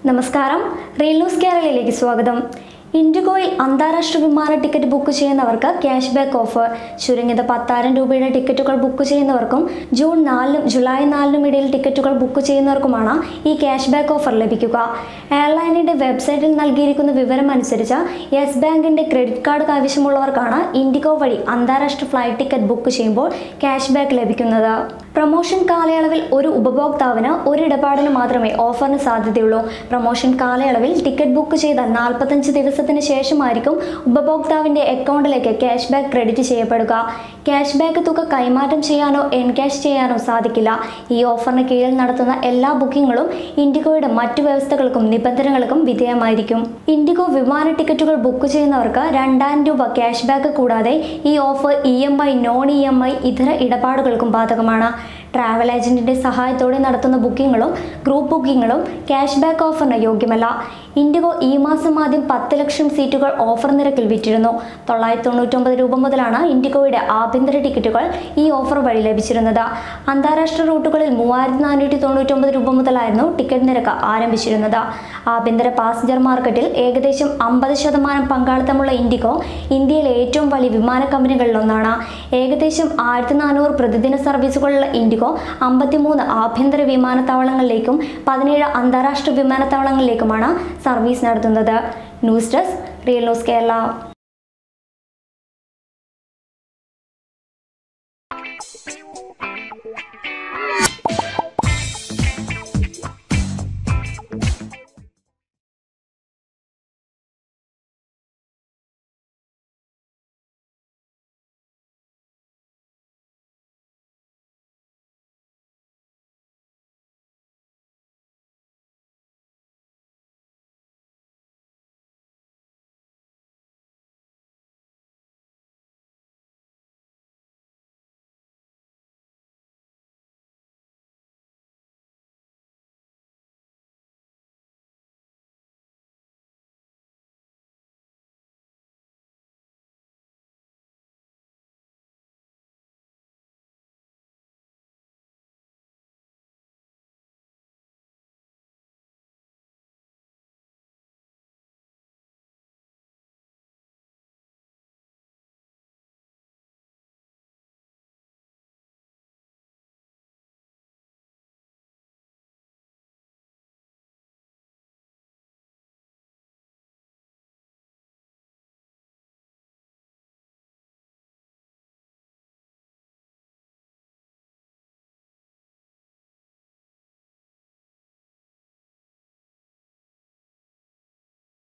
നമസ്കാരം real news കേരളയിലേക്ക് സ്വാഗതം ഇൻഡിഗോയിൽ അന്താരാഷ്ട്ര വിമാന ടിക്കറ്റ് ബുക്ക് ചെയ്യുന്നവർക്ക് ക്യാഷ് ബാക്ക് ഓഫർ ചുരുങ്ങിയത് പത്തായിരം രൂപയുടെ ടിക്കറ്റുകൾ ബുക്ക് ചെയ്യുന്നവർക്കും ജൂൺ നാലിനും ജൂലൈ നാലിനും ഇടയിൽ ടിക്കറ്റുകൾ ബുക്ക് ചെയ്യുന്നവർക്കുമാണ് ഈ ക്യാഷ് ബാക്ക് ഓഫർ ലഭിക്കുക എയർലൈനിന്റെ വെബ്സൈറ്റിൽ നൽകിയിരിക്കുന്ന വിവരം അനുസരിച്ച് യെസ് ബാങ്കിന്റെ ക്രെഡിറ്റ് കാർഡ് കൈവശമുള്ളവർക്കാണ് ഇൻഡിഗോ വഴി അന്താരാഷ്ട്ര ഫ്ലൈറ്റ് ടിക്കറ്റ് ബുക്ക് ചെയ്യുമ്പോൾ ക്യാഷ് ബാക്ക് ലഭിക്കുന്നത് പ്രൊമോഷൻ കാലയളവിൽ ഒരു ഉപഭോക്താവിന് ഒരു ഇടപാടിന് മാത്രമേ ഓഫറിന് സാധ്യതയുള്ളൂ പ്രൊമോഷൻ കാലയളവിൽ ടിക്കറ്റ് ബുക്ക് ചെയ്ത നാൽപ്പത്തഞ്ച് ദിവസത്തിന് ശേഷമായിരിക്കും ഉപഭോക്താവിന്റെ അക്കൗണ്ടിലേക്ക് ക്യാഷ് ബാക്ക് ക്രെഡിറ്റ് ചെയ്യപ്പെടുക ക്യാഷ് ബാക്ക് തുക കൈമാറ്റം ചെയ്യാനോ എൻകാഷ് ചെയ്യാനോ സാധിക്കില്ല ഈ ഓഫറിന് കീഴിൽ നടത്തുന്ന എല്ലാ ബുക്കിങ്ങുകളും ഇൻഡിഗോയുടെ മറ്റു വ്യവസ്ഥകൾക്കും നിബന്ധനകൾക്കും വിധേയമായിരിക്കും ഇൻഡിഗോ വിമാന ടിക്കറ്റുകൾ ബുക്ക് ചെയ്യുന്നവർക്ക് രണ്ടായിരം രൂപ ക്യാഷ് ബാക്ക് കൂടാതെ ഈ offer E M I non E M I ഇതര ഇടപാടുകൾക്കും ബാധകമാണ് ട്രാവൽ ഏജന്റിന്റെ സഹായത്തോടെ നടത്തുന്ന ബുക്കിങ്ങുകളും ഗ്രൂപ്പ് ബുക്കിങ്ങുകളും ക്യാഷ് ബാക്ക് ഓഫറിന് യോഗ്യമല്ല ഇൻഡിഗോ ഈ മാസം ആദ്യം പത്ത് ലക്ഷം സീറ്റുകൾ ഓഫർ നിരക്കിൽ വിറ്റിരുന്നു തൊള്ളായിരത്തി തൊണ്ണൂറ്റൊമ്പത് രൂപ മുതലാണ് ഇൻഡിഗോയുടെ ആഭ്യന്തര ടിക്കറ്റുകൾ ഈ ഓഫർ വഴി ലഭിച്ചിരുന്നത് അന്താരാഷ്ട്ര റൂട്ടുകളിൽ മൂവായിരത്തി നാനൂറ്റി തൊണ്ണൂറ്റൊമ്പത് രൂപ മുതലായിരുന്നു ടിക്കറ്റ് നിരക്ക് ആരംഭിച്ചിരുന്നത് ആഭ്യന്തര പാസഞ്ചർ മാർക്കറ്റിൽ ഏകദേശം അമ്പത് ശതമാനം പങ്കാളിത്തമുള്ള ഇൻഡിഗോ ഇന്ത്യയിലെ ഏറ്റവും വലിയ വിമാന കമ്പനികളിലൊന്നാണ് ഏകദേശം ആയിരത്തി നാനൂറ് പ്രതിദിന സർവീസുകളുള്ള ഇൻഡിഗോ അമ്പത്തിമൂന്ന് ആഭ്യന്തര വിമാനത്താവളങ്ങളിലേക്കും പതിനേഴ് അന്താരാഷ്ട്ര വിമാനത്താവളങ്ങളിലേക്കുമാണ് സർവീസ് നടത്തുന്നത് news desk real news Kerala